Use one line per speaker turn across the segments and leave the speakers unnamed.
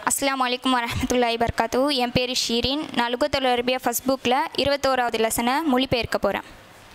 அஸ்ஸலாமு அலைக்கும் வரஹ்மத்துல்லாஹி வபரகாத்து என் பேர் ஷீரின் நான் லுகத்துல் அரபியா ஃபஸ்ட் புக்கில் இருபத்தோராவது லெசனை மொழிபெயர்க்க போகிறேன்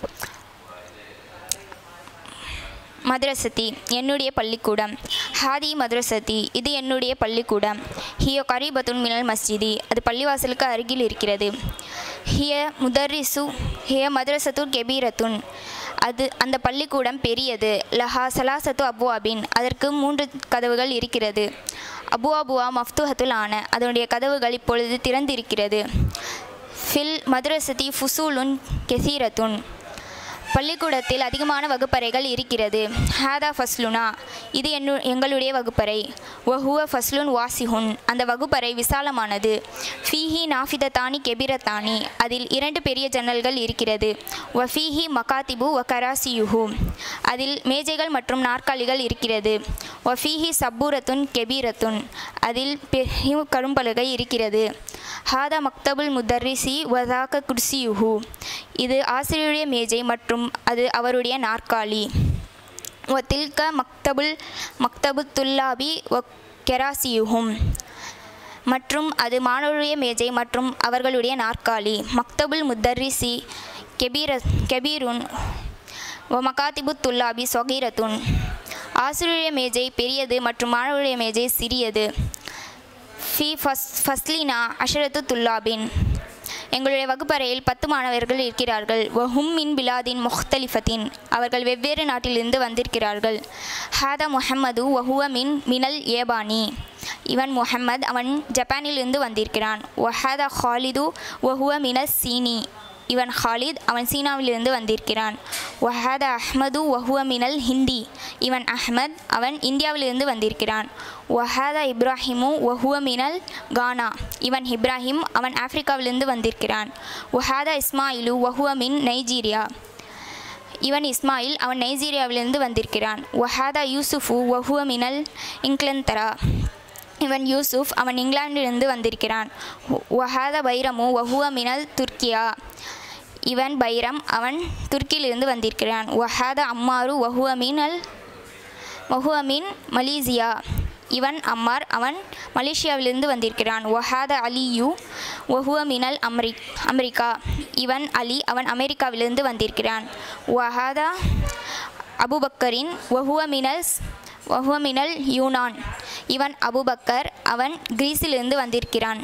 மദ്രസத்தி என்னுடைய பள்ளிக்கூடம் ஹாதி மദ്രസத்தி இது என்னுடைய பள்ளிக்கூடம் ஹியோ கரீபத்துன் மினல் மஸ்ஜிதி அது பள்ளிவாசலுக்கு அருகில் இருக்கிறது ஹிய முதர்ரிசு ஹிய மദ്രസத்து கெபீரத்துன் அது அந்த பள்ளிக்கூடம் பெரியது லஹா சலாசத்து அபுவாபின் அதற்கு மூன்று கதவுகள் இருக்கிறது அபு அபுவா மஃப்துஹத்துல் ஆன அதனுடைய கதவுகள் இப்பொழுது திறந்திருக்கிறது ஃபில் மதுரசதி ஃபுசூலுன் கெசீரத்துன் பள்ளிக்கூடத்தில் அதிகமான வகுப்பறைகள் இருக்கிறது ஹாதா ஃபஸ்லுனா இது என்னு எங்களுடைய வகுப்பறை வஹுவ ஃபஸ்லுன் வாசிஹுன் அந்த வகுப்பறை விசாலமானது ஃபீஹி நாஃபிதத்தானி கெபிரத்தானி அதில் இரண்டு பெரிய ஜன்னல்கள் இருக்கிறது வஃபீஹி மகாத்திபு வ கராசியுஹு அதில் மேஜைகள் மற்றும் நாற்காலிகள் இருக்கிறது வஃபீஹி சப்பூரத்துன் கெபீரத்துன் அதில் பெரிய கரும்பலகை இருக்கிறது ஹாதா மக்தபுல் முதர்ரிசி வதாக்க குர்சியுஹு இது ஆசிரியருடைய மேஜை மற்றும் அது அவருடைய நாற்காலி வ தில்க மக்தபுல் மக்தபு துல்லாபி வ கெராசியுஹும் மற்றும் அது மாணவருடைய மேஜை மற்றும் அவர்களுடைய நாற்காலி மக்தபுல் முத்தர்ரிசி கெபீர கெபீருன் வ மகாத்திபு துல்லாபி சொகீரத்துன் ஆசிரியருடைய மேஜை பெரியது மற்றும் மாணவருடைய மேஜை சிறியது ஃபி ஃபஸ் ஃபஸ்லினா அஷரத்து துல்லாபின் எங்களுடைய வகுப்பறையில் பத்து மாணவர்கள் இருக்கிறார்கள் வஹும் மின் பிலாதின் முஹ்தலிஃபத்தின் அவர்கள் வெவ்வேறு நாட்டிலிருந்து வந்திருக்கிறார்கள் ஹாதா முஹம்மது வஹுவ மின் மினல் ஏபானி இவன் முஹம்மது அவன் ஜப்பானிலிருந்து வந்திருக்கிறான் வஹாதா ஹாலிது வஹுவ மினல் சீனி இவன் ஹாலித் அவன் சீனாவிலிருந்து வந்திருக்கிறான் வஹாதா அஹ்மது வஹுவ மினல் ஹிந்தி இவன் அஹ்மத் அவன் இந்தியாவிலிருந்து வந்திருக்கிறான் வஹாதா இப்ராஹிமு வஹுவ மினல் கானா இவன் இப்ராஹிம் அவன் ஆப்பிரிக்காவிலிருந்து வந்திருக்கிறான் வஹாதா இஸ்மாயிலு வஹுவ மின் நைஜீரியா இவன் இஸ்மாயில் அவன் நைஜீரியாவிலிருந்து வந்திருக்கிறான் வஹாதா யூசுஃபு வஹுவ மினல் இங்க்லந்தரா இவன் யூசுஃப் அவன் இங்கிலாந்திலிருந்து வந்திருக்கிறான் வஹாதா பைரமு வஹுவ மினல் துர்க்கியா இவன் பைரம் அவன் துருக்கியிலிருந்து வந்திருக்கிறான் வஹாதா அம்மாரு வஹுவ மினல் வஹுவ மின் மலேசியா இவன் அம்மார் அவன் மலேசியாவிலிருந்து வந்திருக்கிறான் வஹாத அலியு வஹுவ மினல் அமெரி அமெரிக்கா இவன் அலி அவன் அமெரிக்காவிலிருந்து வந்திருக்கிறான் வஹாதா அபுபக்கரின் வஹுவ மினல் வஹுவ மினல் யூனான் இவன் அபுபக்கர் அவன் கிரீஸிலிருந்து வந்திருக்கிறான்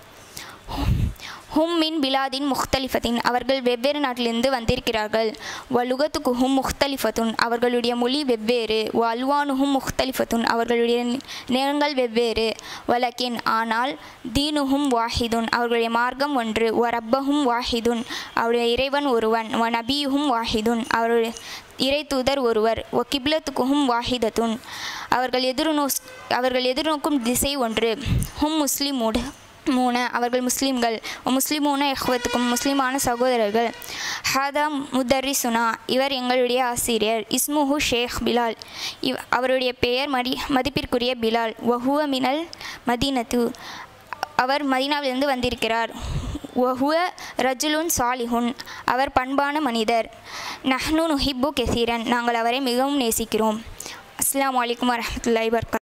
ஹும் மின் பிலாதின் முஹ்தலிஃபத்தின் அவர்கள் வெவ்வேறு நாட்டிலிருந்து வந்திருக்கிறார்கள் வலுகத்துக்குஹும் முஹ்தலிஃபத்துன் அவர்களுடைய மொழி வெவ்வேறு வ அல்வானுஹும் முஹ்தலிஃபத்துன் அவர்களுடைய நிறங்கள் வெவ்வேறு வலக்கின் ஆனால் தீனுஹும் வாஹிதுன் அவர்களுடைய மார்க்கம் ஒன்று வ ரப்பஹும் வாஹிதுன் அவருடைய இறைவன் ஒருவன் வ நபியுஹும் வாஹிதுன் அவருடைய இறை தூதர் ஒருவர் ஒ கிப்லத்துக்குஹும் வாஹிதத்துன் அவர்கள் எதிர்நோ அவர்கள் எதிர்நோக்கும் திசை ஒன்று ஹும் முஸ்லிமூடு மூணு அவர்கள் முஸ்லீம்கள் முஸ்லிமூன எஹ்வத்துக்கும் முஸ்லிமான சகோதரர்கள் ஹாதா முதர்ரிசுனா இவர் எங்களுடைய ஆசிரியர் இஸ்முஹு ஷேக் பிலால் இவ் அவருடைய பெயர் மடி மதிப்பிற்குரிய பிலால் வஹுவ மினல் மதீனத்து அவர் மதீனாவிலிருந்து வந்திருக்கிறார் வஹுவ ரஜுலுன் சாலிஹுன் அவர் பண்பான மனிதர் நஹ்னு நுஹிப்பு கெசீரன் நாங்கள் அவரை மிகவும் நேசிக்கிறோம் அஸ்லாம் வலைக்கம் வரமத்துல்லாய் வர்கா